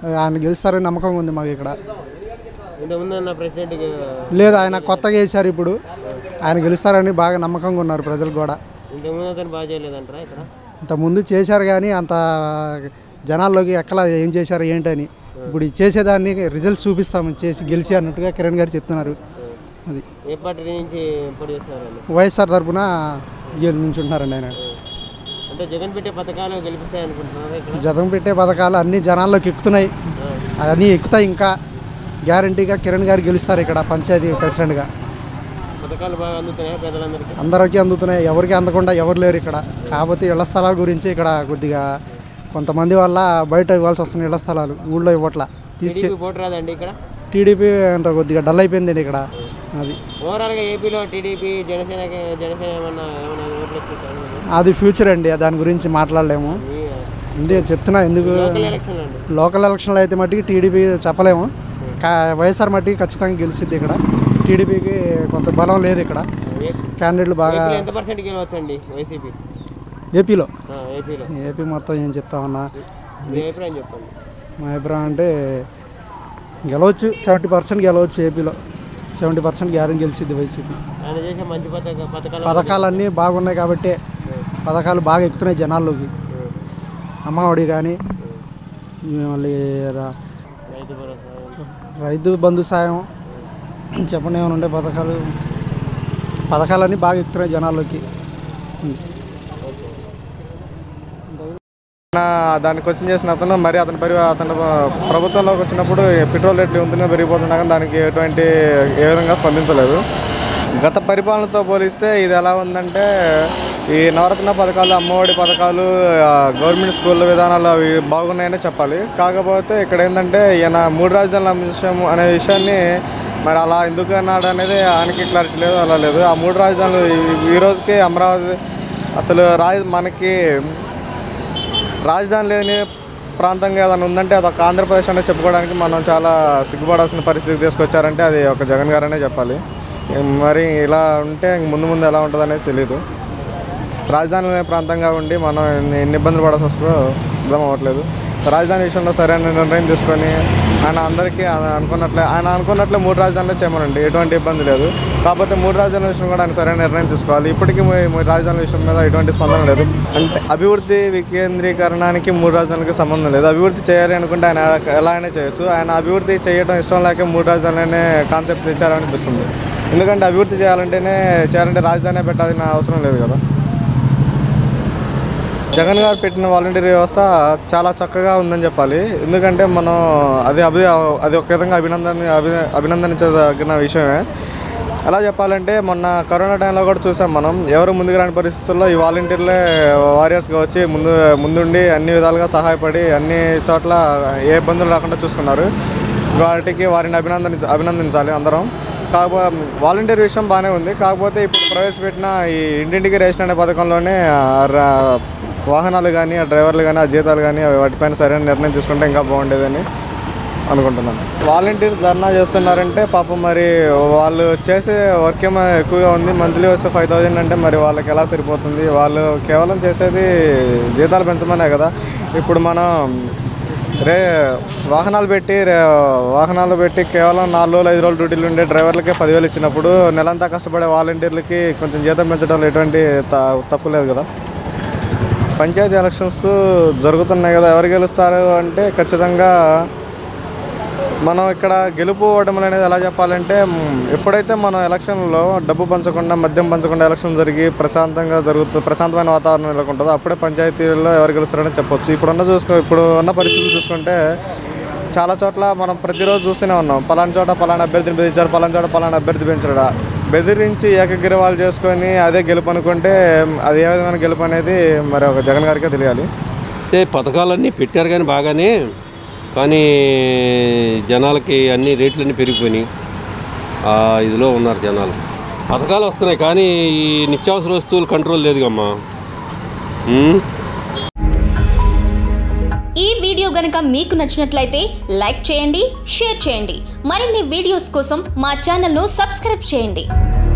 ఆయన గెలుస్తారని నమ్మకం ఉంది మాకు ఇక్కడ ఇంతకుముందు ఉన్న ప్రెసిడెంట్ లేదు ఆయన కొత్తగా వేశారు ఇప్పుడు ఆయన గెలుస్తారని బాగా నమ్మకంగా ఉన్నారు ప్రజలు కూడా ఇంతకుముందు అతను బాగా చేయలేదంటారా ఇక్కడ ఇంతకుముందు చేశారు కానీ అంత జనాల్లోకి ఎక్కల ఏం చేశారు ఏంటని ఇప్పుడు ఇది చేసేదాన్ని రిజల్ట్స్ చూపిస్తాము చేసి గెలిచి అన్నట్టుగా కిరణ్ గారు చెప్తున్నారు అది ఏ పార్టీ నుంచి పోటీ చేస్తున్నారండి వైఎస్ఆర్ తరఫున గెలి నుంచుంటున్నారండి ఆయన అంటే జగన్ పెట్టే పథకాలు గెలిపిస్తాయి అనుకుంటున్నారా ఇక్కడ జతం పెట్టే పథకాలు అన్ని జనాల్లోకి ఎక్కుతున్నాయి అవన్నీ ఎక్కుతాయి ఇంకా గ్యారంటీగా కిరణ్ గారు గెలుస్తారు ఇక్కడ పంచాయతీ ప్రెసిడెంట్గా పథకాలు బాగా అందుతున్నాయా పేదలందరికీ అందరికీ అందుతున్నాయి ఎవరికి అందకుండా ఎవరు లేరు ఇక్కడ కాకపోతే ఇళ్ల స్థలాల గురించి ఇక్కడ కొద్దిగా కొంతమంది వల్ల బయట ఇవ్వాల్సి వస్తున్నాయి ఇళ్ల స్థలాలు ఊళ్ళో ఇవ్వట్ల తీసుకె టీడీపీ పోటీ రాదండి ఇక్కడ టీడీపీ అంత కొద్దిగా డల్ అయిపోయిందండి ఇక్కడ అది ఓవరాల్గా ఏపీలో టీడీపీ జనసేనకి జనసేన ఏమన్నా ఏమన్నా ఓట్లు వచ్చేసారు అది ఫ్యూచర్ అండి దాని గురించి మాట్లాడలేము ఇండి చెప్తున్నా ఎందుకు లోకల్ ఎలక్షన్లు అండి లోకల్ ఎలక్షన్లు అయితే మట్టికి టీడీపీ చెప్పలేము కా వైఎస్ఆర్ మట్టికి ఖచ్చితంగా గెలిచిద్ది ఇక్కడ టీడీపీకి కొంత బలం లేదు ఇక్కడ ఏ- క్యాండిడేట్లు బాగా ఏపీలో ఎంత పర్సెంట్ గెలవచ్చండి వైసీపీ ఏపీలో ఆ, ఏపీలో ఏపీ మొత్తం ఏం చెప్తామన్నా మీ అభిప్రాయం చెప్పండి మా అభిప్రాయం అంటే గెలవచ్చు సెవెంటీ పర్సెంట్ గెలవచ్చు ఏపీలో సెవెంటీ పర్సెంట్ గ్యారెంటీ గెలిచిద్ది వైసీపీ ఆయన చేసే మంచి పథక పథకాలు పథకాలన్నీ బాగున్నాయి కాబట్టి పథకాలు బాగా ఎక్కుతున్నాయి జనాల్లోకి అమ్మఒడి కానీ మళ్ళీ రా- రైతు భరోసా రైతు బంధు సాయం చెప్పండి ఏమైనా ఉండే పథకాలు పథకాలన్నీ బాగా ఎక్కుతున్నాయి జనాల్లోకి దాన్ని క్వశ్చన్ చేసిన అతను మరి అతని పరి అతను ప్రభుత్వంలోకి వచ్చినప్పుడు పెట్రోల్ రేట్లు ఉంటున్నా పెరిగిపోతున్నా కానీ దానికి ఎటువంటి ఏ విధంగా స్పందించలేదు గత పరిపాలనతో పోలిస్తే ఇది ఎలా ఉందంటే ఈ నవరత్న పథకాలు అమ్మఒడి పథకాలు ఆ, గవర్నమెంట్ స్కూళ్ళ విధానాలు అవి బాగున్నాయనే చెప్పాలి కాకపోతే ఇక్కడ ఏంటంటే ఈయన మూడు రాజధానుల అంశం అనే విషయాన్ని మరి అలా ఎందుకు అన్నాడు అనేది ఆయనకి క్లారిటీ లేదు అలా లేదు ఆ మూడు రాజధానులు ఈ- ఈ రోజుకి అమరావతి అసలు రాజ మనకి రాజధాని లేని ప్రాంతంగా ఏదైనా ఉందంటే అది ఒక ఆంధ్రప్రదేశ్ అనే చెప్పుకోవడానికి మనం చాలా సిగ్గుపడాల్సిన పరిస్థితికి తీసుకొచ్చారంటే అది ఒక జగన్ గారనే చెప్పాలి మరి ఇలా ఉంటే ఇంక ముందు ముందు ఎలా ఉంటుంది అనేది తెలియదు రాజధాని లేని ప్రాంతంగా ఉండి మనం ఎన్ని ఎన్ని ఇబ్బందులు పడాల్సి వస్తుందో అర్థం అవ్వట్లేదు రాజధాని విషయంలో సరైన నిర్ణయం తీసుకొని ఆయన అందరికీ ఆయన అనుకున్నట్లే ఆయన అనుకున్నట్లే మూడు రాజధానులు చేయమనండి ఎటువంటి ఇబ్బంది లేదు కాకపోతే మూడు రాజధానుల విషయం కూడా ఆయన సరైన నిర్ణయం తీసుకోవాలి ఇప్పటికీ మూ- మూడు రాజధానుల విషయం మీద ఎటువంటి స్పందన లేదు అంటే అభివృద్ధి వికేంద్రీకరణానికి మూడు రాజధానులకి సంబంధం లేదు అభివృద్ధి చేయాలి అనుకుంటే ఆయన ఎలా అయినా చేయొచ్చు ఆయన అభివృద్ధి చేయడం ఇష్టం లేక మూడు రాజధానులనే కాన్సెప్ట్ తెచ్చారనిపిస్తుంది ఎందుకంటే అభివృద్ధి చేయాలంటేనే చేయాలంటే రాజధాని పెట్టాల్సిన అవసరం లేదు కదా జగన్ గారు పెట్టిన వాలంటీర్ వ్యవస్థ చాలా చక్కగా ఉందని చెప్పాలి ఎందుకంటే మనం అది అభి అది ఒక విధంగా అభినందన అభి అభినందించదగిన విషయమే ఎలా చెప్పాలంటే మొన్న కరోనా టైంలో కూడా చూసాం మనం ఎవరు ముందుకు రాని పరిస్థితుల్లో ఈ వాలంటీర్లే వారియర్స్గా వచ్చి ముందు ముందుండి అన్ని విధాలుగా సహాయపడి అన్ని చోట్ల ఏ ఇబ్బందులు రాకుండా చూసుకున్నారు వాటికి వారిని అభినందన అభినందించాలి అందరం కాకపోతే వాలంటీర్ విషయం బాగానే ఉంది కాకపోతే ఇప్పుడు ప్రవేశపెట్టిన ఈ ఇంటింటికి రేషన్ అనే పథకంలోనే ఆ రా- వాహనాలు కానీ ఆ డ్రైవర్లు కానీ ఆ జీతాలు కానీ వాటిపైన సరైన నిర్ణయం తీసుకుంటే ఇంకా బాగుండేదని అనుకుంటున్నాను వాలంటీర్ ధర్నా చేస్తున్నారంటే పాపం మరి వాళ్ళు చేసే వర్క్ ఏమో ఎక్కువగా ఉంది మంత్లీ వస్తే ఫైవ్ థౌజండ్ అంటే మరి వాళ్ళకి ఎలా సరిపోతుంది వాళ్ళు కేవలం చేసేది జీతాలు పెంచమనే కదా ఇప్పుడు మనం రే వాహనాలు పెట్టి రే వాహనాలు పెట్టి కేవలం నాలుగు రోజులు ఐదు రోజులు డ్యూటీలు ఉండే డ్రైవర్లకే పదివేలు ఇచ్చినప్పుడు నెలంతా కష్టపడే వాలంటీర్లకి కొంచెం జీతం పెంచడంలో ఎటువంటి త- తప్పు లేదు కదా పంచాయతీ ఎలక్షన్స్ జరుగుతున్నాయి కదా ఎవరు గెలుస్తారు అంటే ఖచ్చితంగా మనం ఇక్కడ గెలుపు ఓటములు అనేది ఎలా చెప్పాలంటే మ్, ఎప్పుడైతే మనం ఎలక్షన్లో డబ్బు పంచకుండా మద్యం పంచకుండా ఎలక్షన్ జరిగి ప్రశాంతంగా జరుగుతుంది ప్రశాంతమైన వాతావరణం నెలకొంటుందో అప్పుడే పంచాయతీల్లో ఎవరు గెలుస్తారని చెప్పొచ్చు ఇప్పుడున్న చూసుకో ఇప్పుడు ఉన్న పరిస్థితులు చూసుకుంటే చాలా చోట్ల మనం ప్రతిరోజు చూస్తూనే ఉన్నాం పలానా చోట పలానా అభ్యర్థిని బెదిరించారు పలానా చోట పలానా అభ్యర్థి పెంచడా బెదిరించి ఏకగ్రీవాలు చేసుకొని అదే గెలుపు అనుకుంటే అది ఏ విధమైన గెలుపు అనేది మరి ఒక జగన్ గారికే తెలియాలి అయితే పథకాలన్నీ పెట్టారు కానీ బాగానే కానీ జనాలకి అన్ని రేట్లన్నీ పెరిగిపోయినాయి ఆ ఇదిలో ఉన్నారు జనాలు పథకాలు వస్తున్నాయి కానీ ఈ నిత్యావసర వస్తువులు కంట్రోల్ లేదుగమ్మా ఉమ్? ఈ వీడియో గనుక మీకు నచ్చినట్లయితే లైక్ చేయండి షేర్ చేయండి మరిన్ని వీడియోస్ కోసం మా ఛానల్ను సబ్స్క్రైబ్ చేయండి